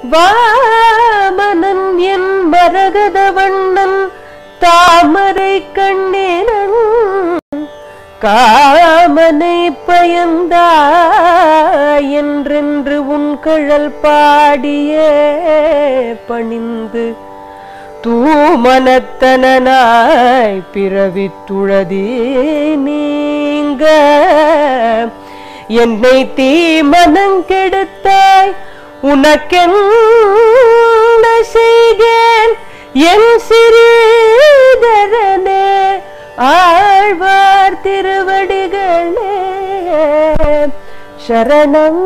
வாமனன் என் மரகத வண்ணன் தாமரை கண்ணினன் காமனை பயந்தா என்றென்று உன் கழல் பாடிய பணிந்து தூமனத்தனாய் பிறவித்துழதே நீங்க என்னை தீமனம் கெடுத்தாய் உனக்கென்ன செய்கேன் என் சிறீதரனே ஆழ்வார் திருவடிகளே சரணம்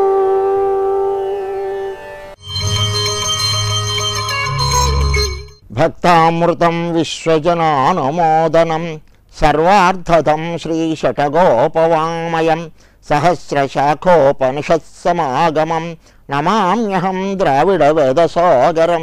భక్తామృతం విశ్వజనానుమోదనం సర్వార్థదం శ్రీషటగోపవాङ्మయం సహస్రశాఖోపనిషత్సమాగమం నమామ్యహం ద్రావిడ వేదసాగరం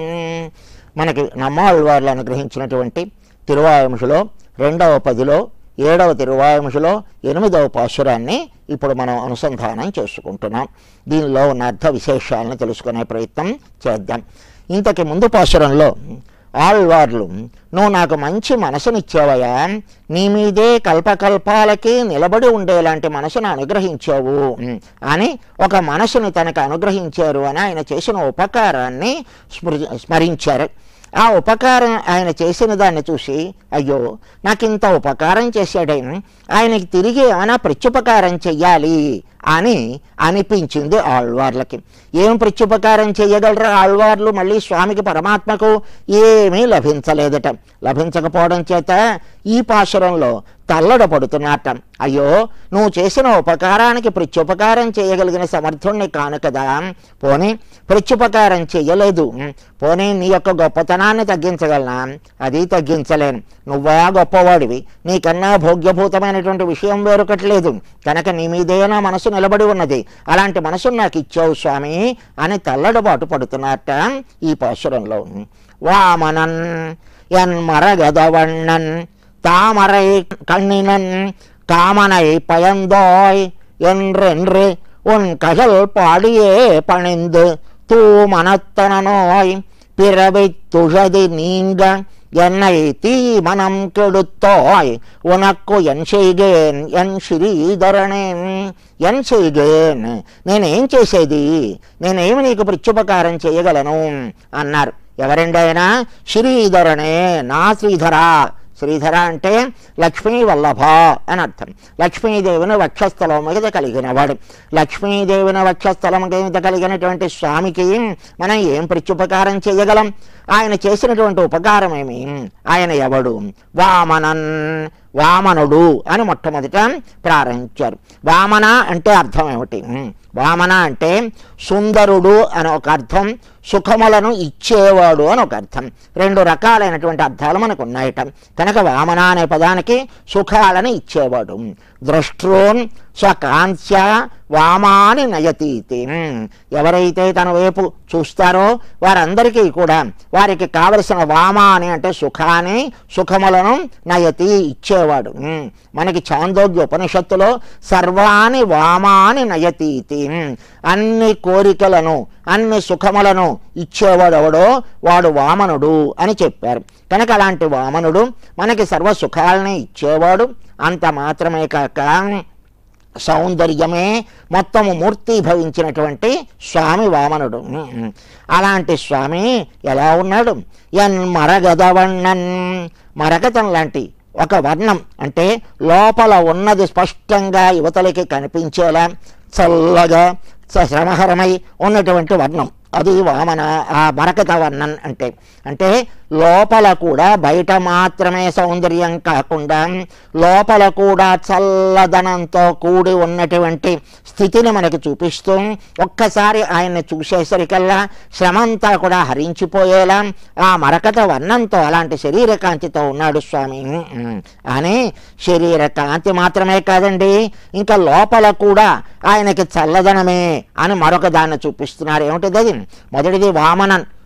మనకి నమ్మాళ్ళవార్లు అనుగ్రహించినటువంటి తిరువాయంశులో రెండవ పదిలో ఏడవ తిరువాయంశులో ఎనిమిదవ పాశురాన్ని ఇప్పుడు మనం అనుసంధానం చేసుకుంటున్నాం దీనిలో ఉన్న అర్థ విశేషాలను తెలుసుకునే ప్రయత్నం చేద్దాం ఇంతకి ముందు పాశురంలో ఆళ్వార్లు నువ్వు నాకు మంచి మనసునిచ్చావయ్యా నీ మీదే కల్పకల్పాలకి నిలబడి ఉండేలాంటి మనసును అనుగ్రహించావు ఉమ్, అని ఒక మనసుని తనకు అనుగ్రహించారు అని ఆయన చేసిన ఉపకారాన్ని స్మృ స్మరించారు ఆ ఉపకారం ఆయన చేసిన దాన్ని చూసి అయ్యో నాకు ఇంత ఉపకారం చేశాడైన ఆయనకి తిరిగి ఏమైనా ప్రత్యుపకారం చెయ్యాలి అని అనిపించింది ఆళ్వార్లకి ఏం ప్రత్యుపకారం చేయగలరా ఆళ్వార్లు మళ్ళీ స్వామికి పరమాత్మకు ఏమీ లభించలేదట లభించకపోవడం చేత ఈ పాశురంలో తల్లడ పడుతున్నట్ట అయ్యో నువ్వు చేసిన ఉపకారానికి ప్రత్యుపకారం చేయగలిగిన సమర్థుణ్ణి కాను కదా పోనీ ప్రత్యుపకారం చెయ్యలేదు పోనీ నీ యొక్క గొప్పతనాన్ని తగ్గించగలనా అది తగ్గించలేను నువ్వా గొప్పవాడివి నీకన్నా భోగ్యభూతమైనటువంటి విషయం వేరొకట్లేదు కనుక నీ మీదే నా మనసు నిలబడి ఉన్నది అలాంటి మనసును నాకు ఇచ్చావు స్వామి అని తల్లడబాటు పడుతున్నట్ట ఈ పాశురంలో వామనన్ ఎన్ మరగదవണ്ണన్ தாமரை கண்ணினன் காமனை பயந்தோய் என்றென்று உன் ககல் பாடியே பணிந்து தூ மனத்தனோய் பிறவை துழதி நீங்க என்னை தீ மனம் கெடுத்தோய் உனக்கு ఎన్ చేయగేన్ ఎన్ శ్రీధరణే ఎన్ చేయగేన్ నేనేం చేసేది నేనేమి నీకు ప్రత్యుపకారం చేయగలను అన్నారు ఎవరండి ఆయన శ్రీధరణే నా శ్రీధర శ్రీధర అంటే లక్ష్మీ వల్లభ అని అర్థం లక్ష్మీదేవిని వక్షస్థలం మీద కలిగినవాడు లక్ష్మీదేవిని వక్షస్థలం మీద కలిగినటువంటి స్వామికి మనం ఏం ప్రత్యుపకారం చేయగలం ఆయన చేసినటువంటి ఉపకారం ఏమి ఆయన ఎవడు వామనన్ వామనుడు అని మొట్టమొదట ప్రారంభించారు వామన అంటే అర్థం ఏమిటి వామన అంటే సుందరుడు అని ఒక అర్థం సుఖములను ఇచ్చేవాడు అని ఒక అర్థం రెండు రకాలైనటువంటి అర్థాలు మనకు ఉన్నాయట కనుక వామన అనే పదానికి సుఖాలను ఇచ్చేవాడు ద్రష్టృన్ స్వకాంత్య వామాని నయతీతి ఎవరైతే తన వైపు చూస్తారో వారందరికీ కూడా వారికి కావలసిన వామాని అంటే సుఖాన్ని సుఖములను నయతి ఇచ్చేవాడు ఉమ్. మనకి చాందోగ్య ఉపనిషత్తులో సర్వాని వామాని నయతీతి ఉమ్. అన్ని కోరికలను అన్ని సుఖములను ఇచ్చేవాడు ఎవడో వాడు వామనుడు అని చెప్పారు కనుక అలాంటి వామనుడు మనకి సర్వ సుఖాలని ఇచ్చేవాడు అంత మాత్రమే కాక సౌందర్యమే మొత్తము మూర్తి భవించినటువంటి స్వామి వామనుడు ఉమ్. అలాంటి స్వామి ఎలా ఉన్నాడు ఎన్ మరగదవണ്ണన్ మరగతం లాంటి ఒక వర్ణం అంటే లోపల ఉన్నది స్పష్టంగా యువతలకి కనిపించేలా చల్లగా స- శ్రమహరమై ఉన్నటువంటి వర్ణం అది వామన ఆ మరకత వర్ణన్ అంటే అంటే లోపల కూడా బయట మాత్రమే సౌందర్యం కాకుండా లోపల కూడా చల్లదనంతో కూడి ఉన్నటువంటి స్థితిని మనకి చూపిస్తూ ఒక్కసారి ఆయన్ని చూసేసరికల్లా శ్రమంతా కూడా హరించిపోయేలా ఆ మరకత వర్ణంతో అలాంటి శరీర కాంతితో ఉన్నాడు స్వామి ఉమ్. అని శరీర కాంతి మాత్రమే కాదండి ఇంకా లోపల కూడా ఆయనకి చల్లదనమే అని మరొక దాన్ని చూపిస్తున్నారు ఏమిటిది అది మొదటిది వామనన్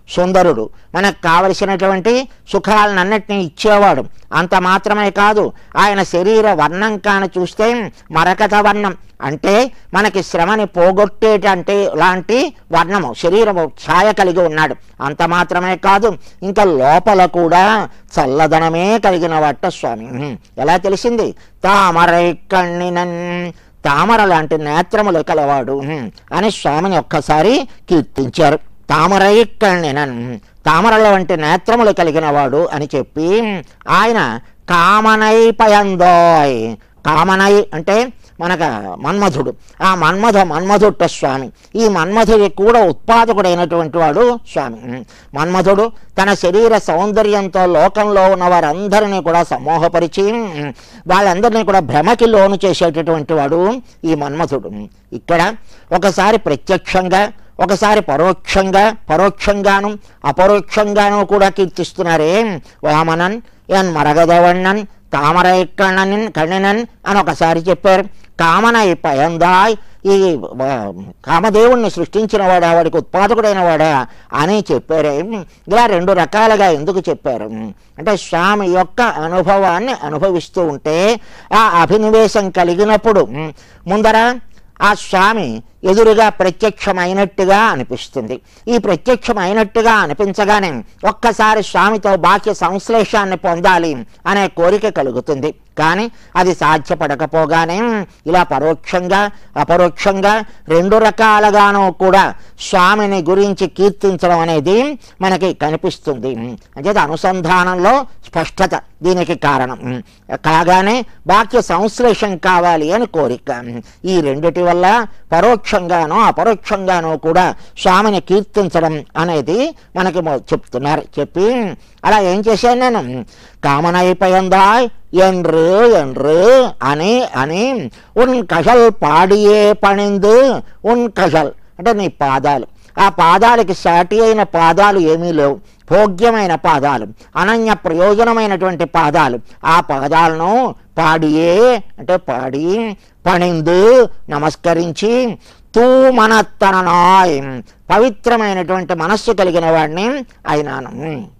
సుందరుడు మనకు కావలసినటువంటి సుఖాలన్నింటినీ ఇచ్చేవాడు అంత మాత్రమే కాదు ఆయన శరీర వర్ణం కాని చూస్తే మరకత వర్ణం అంటే మనకి శ్రమని పోగొట్టేటంటే లాంటి వర్ణము శరీరము ఛాయ కలిగి ఉన్నాడు అంత మాత్రమే కాదు ఇంకా లోపల కూడా చల్లదనమే కలిగిన వట్ట స్వామి ఉహుం. ఎలా తెలిసింది తామరై కಣ್ಣಿనన్ తామర లాంటి నేత్రములు కలవాడు ఉహుం, అని స్వామిని ఒక్కసారి కీర్తించారు తామరై కಣ್ಣಿనన్ తామరల వంటి నేత్రములు కలిగిన వాడు అని చెప్పి ఆయన కామనై పయందోయ్ కామనై అంటే మనక మన్మధుడు ఆ మన్మధ మన్మధుట్ట స్వామి ఈ మన్మధుడి కూడా ఉత్పాదకుడైనటువంటి వాడు స్వామి మన్మధుడు తన శరీర సౌందర్యంతో లోకంలో ఉన్న వారందరినీ కూడా సమూహపరిచి వాళ్ళందరినీ కూడా భ్రమకి లోను చేసేటటువంటి వాడు ఈ మన్మధుడు ఇక్కడ ఒకసారి ప్రత్యక్షంగా ఒకసారి పరోక్షంగా పరోక్షంగాను అపరోక్షంగాను కూడా కీర్తిస్తున్నారే వామనన్ ఎన్ మరగదవಣ್ಣన్ తామరై కണ്ണన్ కణినన్ అని ఒకసారి చెప్పారు కామనై పయందాయ్ ఈ ఆ, కామదేవుణ్ణి సృష్టించిన వాడా వాడికి ఉత్పాదకుడైన వాడా అని చెప్పారే ఇలా రెండు రకాలుగా ఎందుకు చెప్పారు అంటే స్వామి యొక్క అనుభవాన్ని అనుభవిస్తూ ఉంటే ఆ అభినివేశం కలిగినప్పుడు ముందర ఆ స్వామి ఎదురుగా ప్రత్యక్షమైనట్టుగా అనిపిస్తుంది ఈ ప్రత్యక్షమైనట్టుగా అనిపించగానే ఒక్కసారి స్వామితో బాహ్య సంశ్లేషాన్ని పొందాలి అనే కోరిక కలుగుతుంది కానీ అది సాధ్యపడకపోగానే ఇలా పరోక్షంగా అపరోక్షంగా రెండు రకాలుగాను కూడా స్వామిని గురించి కీర్తించడం అనేది మనకి కనిపిస్తుంది అంటే అనుసంధానంలో స్పష్టత దీనికి కారణం కాగానే వాక్య సంశ్లేషం కావాలి అని కోరిక ఈ రెండిటి వల్ల పరోక్షంగానో అపరోక్షంగానో కూడా స్వామిని కీర్తించడం అనేది మనకి మొ- చెప్తున్నారు చెప్పి అలా ఏం చేశాను నేను కామనైపోయిందాయ్ என்று என்று అని అని ఉన్ కషల్ పాడియే పణిందు ఉన్ కషల్ అంటే నీ పాదాలు ఆ పాదాలకి సాటి అయిన పాదాలు ఏమీ లేవు భోగ్యమైన పాదాలు అనన్య ప్రయోజనమైనటువంటి పాదాలు ఆ పాదాలను పాడియే అంటే పాడి పణిందు నమస్కరించి తూ మనత్తననాయ్ పవిత్రమైనటువంటి మనస్సు కలిగిన వాడిని అయినాను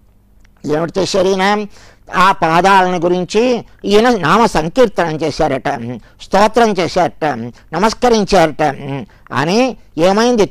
ఏమిటి చేశారు ఈయన ఆ పాదాలని గురించి ఈయన నామ సంకీర్తనం చేశారట స్తోత్రం చేశారట నమస్కరించారట అని ఏమైంది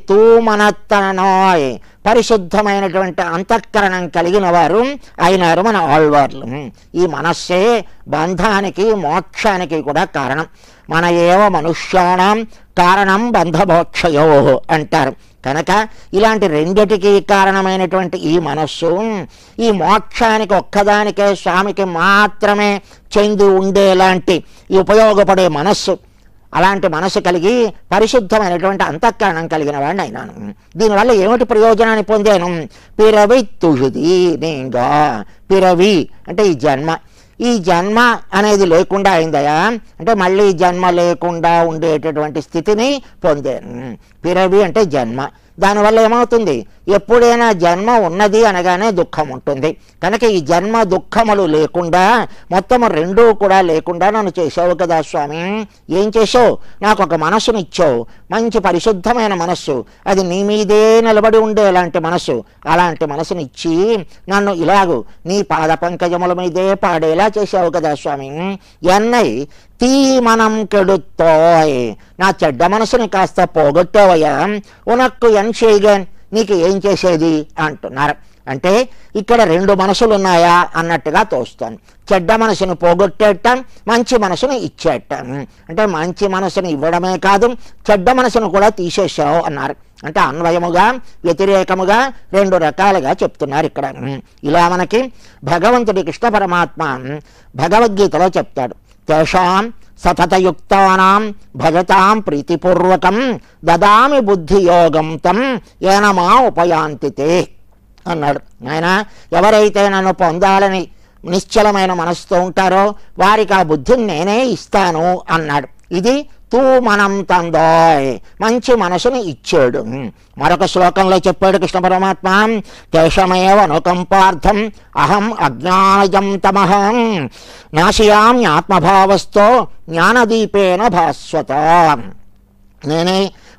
తూమనత్తనోయ్ పరిశుద్ధమైనటువంటి అంతఃకరణం కలిగిన వారు అయినారు మన ఆళ్వార్లు ఈ మనస్సే బంధానికి మోక్షానికి కూడా కారణం మన ఏవ మనుష్యాణం కారణం బంధమోక్షయో అంటారు కనుక ఇలాంటి రెండిటికి కారణమైనటువంటి ఈ మనస్సు ఈ మోక్షానికి ఒక్కదానికే స్వామికి మాత్రమే చెంది ఉండేలాంటి ఈ ఉపయోగపడే మనస్సు అలాంటి మనసు కలిగి పరిశుద్ధమైనటువంటి అంతఃకరణం కలిగిన వాడిని అయినాను దీనివల్ల ఏమిటి ప్రయోజనాన్ని పొందాను పిరవి తుషుది నేంగా పిరవి అంటే ఈ జన్మ ఈ జన్మ అనేది లేకుండా అయిందయా అంటే మళ్ళీ జన్మ లేకుండా ఉండేటటువంటి స్థితిని పొందాను పిరవి అంటే జన్మ దానివల్ల ఏమవుతుంది ఎప్పుడైనా జన్మ ఉన్నది అనగానే దుఃఖం ఉంటుంది కనుక ఈ జన్మ దుఃఖములు లేకుండా మొత్తం రెండూ కూడా లేకుండా నన్ను చేసావు కదా స్వామి ఏం చేసావు నాకు ఒక మనస్సును ఇచ్చావు మంచి పరిశుద్ధమైన మనస్సు అది నీ మీదే నిలబడి ఉండేలాంటి మనస్సు అలాంటి మనసుని ఇచ్చి నన్ను ఇలాగు నీ పాద పంకజముల మీదే పాడేలా చేసావు కదా స్వామి ఎన్నై తీ మనం కెడుతోయ్ నా చెడ్డ మనసుని కాస్త పోగొట్టావయ్యా ఉనక్కు ఎన్ చేయగాన్ నీకు ఏం చేసేది అంటున్నారు అంటే ఇక్కడ రెండు మనసులు ఉన్నాయా అన్నట్టుగా తోస్తాను చెడ్డ మనసును పోగొట్టేట మంచి మనసును ఇచ్చేట అంటే మంచి మనసును ఇవ్వడమే కాదు చెడ్డ మనసును కూడా తీసేసావు అన్నారు అంటే అన్వయముగా వ్యతిరేకముగా రెండు రకాలుగా చెప్తున్నారు ఇక్కడ ఇలా మనకి భగవంతుడి కృష్ణ పరమాత్మ భగవద్గీతలో చెప్తాడు తేషాం సతతయుక్తానాం భజతాం ప్రీతిపూర్వకం దదామి బుద్ధియోగం తం ఏనమా ఉపయాంతితే అన్నాడు ఆయన ఎవరైతే నన్ను పొందాలని నిశ్చలమైన మనసుతో ఉంటారో వారికి ఆ బుద్ధిని నేనే ఇస్తాను అన్నాడు ఇది తూ మనం తందోయ్ మంచి మనసుని ఇచ్చాడు మరొక శ్లోకంలో చెప్పాడు కృష్ణ పరమాత్మ తేషమేవ అనుకంపార్థం అహం అజ్ఞానజం తమహం నాశయామి ఆత్మభావస్థో జ్ఞానదీపేన భాస్వత నేనే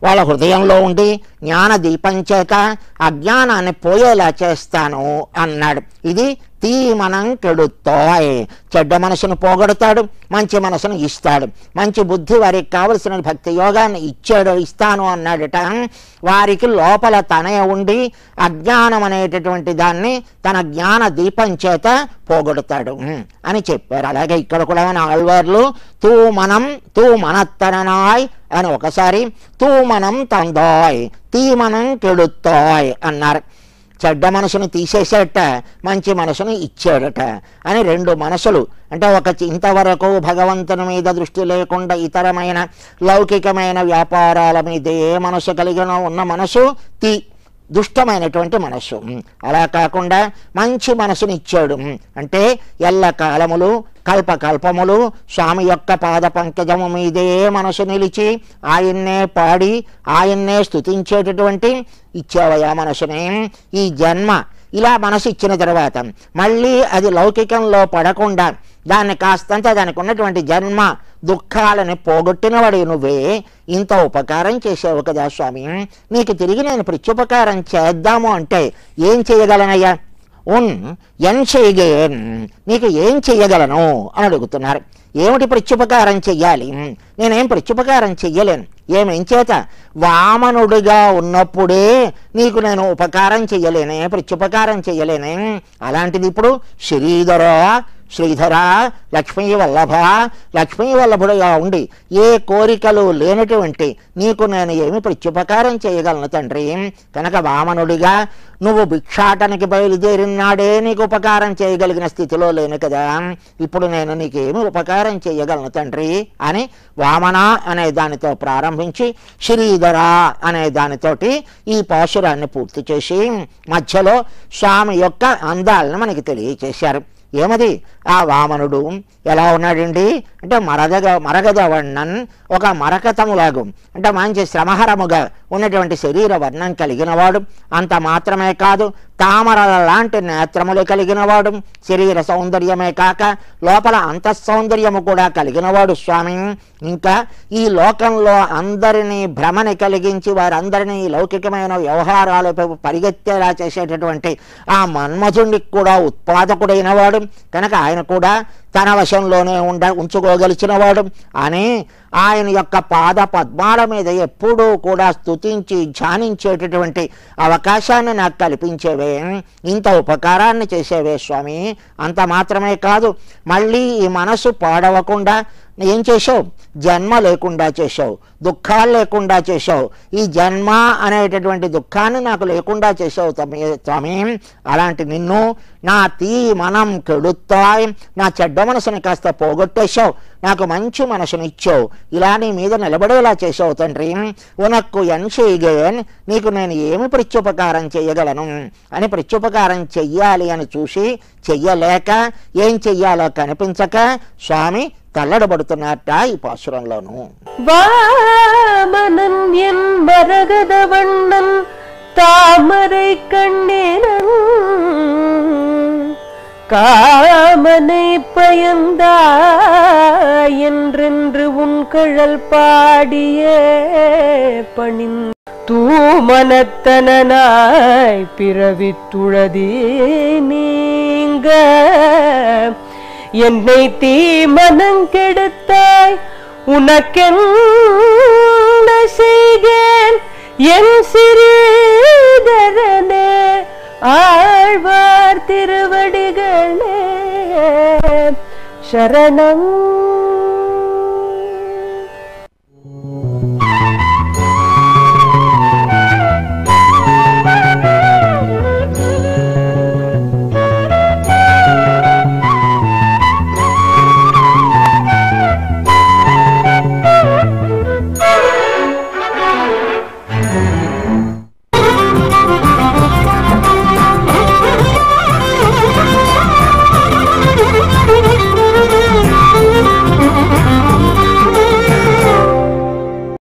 వాళ్ళ హృదయంలో ఉండి జ్ఞాన దీపం చేత అజ్ఞానాన్ని పోయేలా చేస్తాను అన్నాడు ఇది తీమనం కెడుతాయ్ చెడ్డ మనసును పోగొడతాడు మంచి మనసును ఇస్తాడు మంచి బుద్ధి వారికి కావలసిన భక్తి యోగాన్ని ఇచ్చాడు ఇస్తాను అన్నాడట వారికి లోపల తనే ఉండి అజ్ఞానం అనేటటువంటి దాన్ని తన జ్ఞాన దీపం చేత పోగొడతాడు ఉమ్, అని చెప్పారు అలాగే ఇక్కడ కూడా మన ఆళ్వార్లు తూ మనం తూ మనత్తననాయ్ అని ఒకసారి తూ మనం తందాయ్ తీ మనం కెడుతాయ్ అన్నారు చెడ్డ మనసును తీసేసేట మంచి మనసును ఇచ్చాడట అని రెండు మనసులు అంటే ఒక చి- ఇంతవరకు భగవంతుని మీద దృష్టి లేకుండా ఇతరమైన లౌకికమైన వ్యాపారాల మీద ఏ మనసు కలిగిన ఉన్న మనసు తీ దుష్టమైనటువంటి మనస్సు ఉమ్. అలా కాకుండా మంచి మనసుని ఇచ్చాడు ఉమ్. అంటే ఎల్ల కాలములు కల్పకల్పములు స్వామి యొక్క పాద పంకజము మీదే మనసు నిలిచి ఆయన్నే పాడి ఆయన్నే స్తుతించేటటువంటి ఇచ్చావయ్యా మనసుని ఈ జన్మ ఇలా మనసు ఇచ్చిన తర్వాత మళ్ళీ అది లౌకికంలో పడకుండా దాన్ని కాస్తంత దానికి ఉన్నటువంటి జన్మ దుఃఖాలని పోగొట్టినవాడు నువ్వే ఇంత ఉపకారం చేసావు కదా స్వామి నీకు తిరిగి నేను ప్రత్యుపకారం చేద్దాము అంటే ఏం చేయగలనయ్యా ఉన్ ఎన్ చేయగేన్ నీకు ఏం చెయ్యగలను అని అడుగుతున్నారు ఏమిటి ప్రత్యుపకారం చెయ్యాలి నేనేం ప్రత్యుపకారం చెయ్యలేను ఏమేం చేత వామనుడిగా ఉన్నప్పుడే నీకు నేను ఉపకారం చెయ్యలేనే ప్రత్యుపకారం చెయ్యలేనే అలాంటిది ఇప్పుడు శ్రీధర శ్రీధర లక్ష్మీ వల్లభ లక్ష్మీ వల్లభుడుగా ఉండి ఏ కోరికలు లేనటువంటి నీకు నేను ఏమి ప్రత్యుపకారం చేయగలను తండ్రి కనుక వామనుడిగా నువ్వు భిక్షాటనకి బయలుదేరినాడే నీకు ఉపకారం చేయగలిగిన స్థితిలో లేను కదా ఇప్పుడు నేను నీకేమి ఉపకారం చేయగలను తండ్రి అని వామన అనే దానితో ప్రారంభించి శ్రీధర అనే దానితోటి ఈ పాశురాన్ని పూర్తి చేసి మధ్యలో స్వామి యొక్క అందాలను మనకి తెలియచేశారు ఏమది ఆ వామనుడు ఎలా ఉన్నాడండి అంటే మరగద మరగదవണ്ണన్ ఒక మరకతములాగు అంటే మంచి శ్రమహరముగా ఉన్నటువంటి శరీర వర్ణం కలిగినవాడు అంత మాత్రమే కాదు తామరల లాంటి నేత్రములు కలిగినవాడు శరీర సౌందర్యమే కాక లోపల అంతఃసౌందర్యము కూడా కలిగినవాడు స్వామి ఇంకా ఈ లోకంలో అందరినీ భ్రమని కలిగించి వారందరినీ ఈ లౌకికమైన వ్యవహారాలపై పరిగెత్తేలా చేసేటటువంటి ఆ మన్మధుడికి కూడా ఉత్పాదకుడైన వాడు కనుక ఆయన కూడా తన వశంలోనే ఉండ ఉంచుకోగలిచిన వాడు అని ఆయన యొక్క పాద పద్మాల మీద ఎప్పుడూ కూడా స్తుతించి ధ్యానించేటటువంటి అవకాశాన్ని నాకు కల్పించేవే ఇంత ఉపకారాన్ని చేసేవే స్వామి అంత మాత్రమే కాదు మళ్ళీ ఈ మనసు పాడవకుండా ఏం చేసావు జన్మ లేకుండా చేసావు దుఃఖాలు లేకుండా చేసావు ఈ జన్మ అనేటటువంటి దుఃఖాన్ని నాకు లేకుండా చేసావు తమ్మి- స్వామి అలాంటి నిన్ను నా తీ మనం కెడుతాయి నా చెడ్డ మనసుని కాస్త పోగొట్టేశావు నాకు మంచి మనసుని ఇచ్చావు ఇలా నీ మీద నిలబడేలా చేసావు తండ్రి ఉనక్కు ఎన్షేగేన్ నీకు నేను ఏమి ప్రత్యుపకారం చేయగలను అని ప్రత్యుపకారం చెయ్యాలి అని చూసి చెయ్యలేక ఏం చెయ్యాలో కనిపించక స్వామి తల్లడబడుతున్నట్ట ఈ పాసురంలోను வாமனன் என் மரகத வண்ணன் தாமரை கண்ணினன் காமனை பயந்தா என்றென்று உன் கழல் பாடிய பணின் தூமனத்தனாய் பிறவித்துழதே நீங்க என்னை தீமனம் கெடுத்தாய் உனக்கென்ன செய்கேன் என் சிறீதரனே ஆழ்வார் திருவடிகளே சரணம்